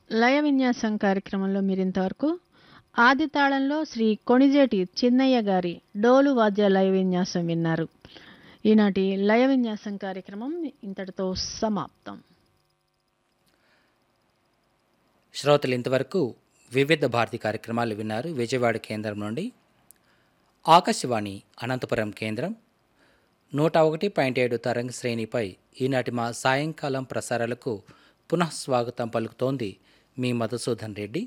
లయ విన్యాసం కార్యక్రమంలో మీరింతవరకు ఆది తాళంలో శ్రీ కొణిజేటి చిన్నయ్య గారి డోలు వాద్య లయ విన్యాసం విన్నారు ఈనాటి లయ విన్యాసం కార్యక్రమం ఇంతటితో సమాప్తం శ్రోతలు ఇంతవరకు వివిధ భారతి కార్యక్రమాలు విన్నారు విజయవాడ కేంద్రం నుండి ఆకాశవాణి అనంతపురం కేంద్రం నూట ఒకటి పాయింట్ ఏడు తరంగ శ్రేణిపై ఈనాటి మా సాయంకాలం ప్రసారాలకు పునః స్వాగతం పలుకుతోంది మీ మధుసూదన్ రెడ్డి